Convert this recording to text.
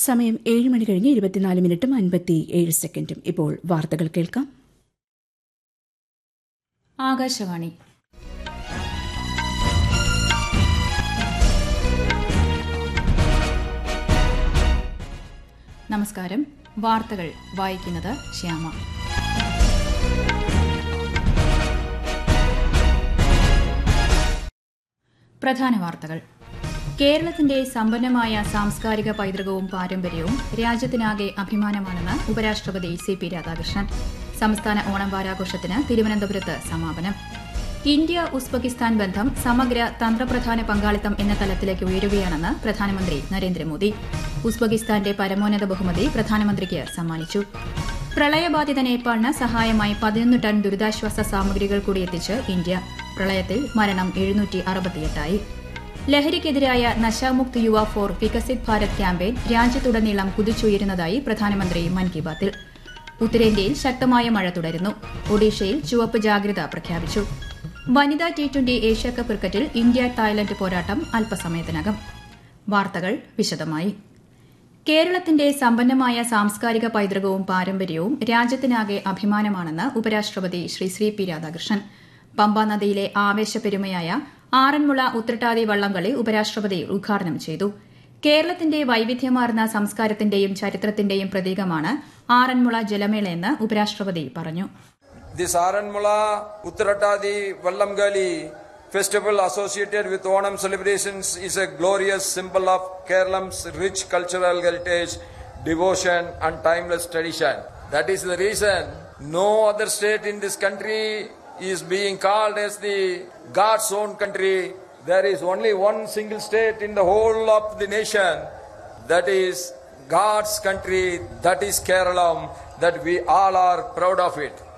സമയം ഏഴ് മണി കഴിഞ്ഞ് ഇരുപത്തിനാല് മിനിറ്റും അൻപത്തി ഏഴ് സെക്കൻഡും ഇപ്പോൾ വാർത്തകൾ കേൾക്കാം ആകാശവാണി നമസ്കാരം വാർത്തകൾ വായിക്കുന്നത് ശ്യാമ പ്രധാന വാർത്തകൾ കേരളത്തിന്റെ സമ്പന്നമായ സാംസ്കാരിക പൈതൃകവും പാരമ്പര്യവും രാജ്യത്തിനാകെ അഭിമാനമാണെന്ന് ഉപരാഷ്ട്രപതി സി പി രാധാകൃഷ്ണൻ സംസ്ഥാന ഓണം വാരാഘോഷത്തിന് തിരുവനന്തപുരത്ത് സമാപനം ഇന്ത്യ ഉസ്ബെക്കിസ്ഥാൻ ബന്ധം സമഗ്ര തന്ത്രപ്രധാന പങ്കാളിത്തം എന്ന തലത്തിലേക്ക് ഉയരുകയാണെന്ന് പ്രധാനമന്ത്രി നരേന്ദ്രമോദി ഉസ്ബെക്കിസ്ഥാന്റെ പരമോന്നത ബഹുമതി പ്രധാനമന്ത്രിക്ക് സമ്മാനിച്ചു പ്രളയബാധിത നേപ്പാളിന് സഹായമായി പതിനൊന്ന് ടൺ ദുരിതാശ്വാസ സാമഗ്രികൾ കൂടി എത്തിച്ച് ഇന്ത്യ പ്രളയത്തിൽ മരണം എഴുന്നൂറ്റി അറുപത്തിയെട്ടായി ലഹരിക്കെതിരായ നശാമുക്ത് യുവ ഫോർ വികസിത് ഭാരത് ക്യാമ്പയിൻ രാജ്യത്തുടനീളം കുതിച്ചുയരുന്നതായി പ്രധാനമന്ത്രി മൻ കി ബാത്തിൽ ഉത്തരേന്ത്യയിൽ ശക്തമായ മഴ തുടരുന്നു ഒഡീഷയിൽ ചുവപ്പ് ജാഗ്രത പ്രഖ്യാപിച്ചു വനിതാ ടി ട്വന്റി ഏഷ്യാകപ്പ് ക്രിക്കറ്റിൽ ഇന്ത്യ തായ്ലൻഡ് പോരാട്ടം അല്പസമയത്തിനകം വാർത്തകൾ വിശദമായി കേരളത്തിന്റെ സമ്പന്നമായ സാംസ്കാരിക പൈതൃകവും പാരമ്പര്യവും രാജ്യത്തിനാകെ അഭിമാനമാണെന്ന് ഉപരാഷ്ട്രപതി ശ്രീ ശ്രീ പി രാധാകൃഷ്ണൻ പമ്പ നദിയിലെ ആവേശപ്പെരുമയായ ആറന്മുള ഉത്രട്ടാതി വള്ളംകളി ഉപരാഷ്ട്രപതി ഉദ്ഘാടനം ചെയ്തു കേരളത്തിന്റെ വൈവിധ്യമാർന്ന സംസ്കാരത്തിന്റെയും ചരിത്രത്തിന്റെയും പ്രതീകമാണ് ആറന്മുള ജലമേളയെന്ന് ഉപരാഷ്ട്രപതി പറഞ്ഞു This Aranmula Uttaratadi Vallamgali festival associated with Onam celebrations is a glorious symbol of Kerala's rich cultural heritage, devotion and timeless tradition. That is the reason no other state in this country is being called as the God's own country. There is only one single state in the whole of the nation that is God's country, that is Kerala, that we all are proud of it.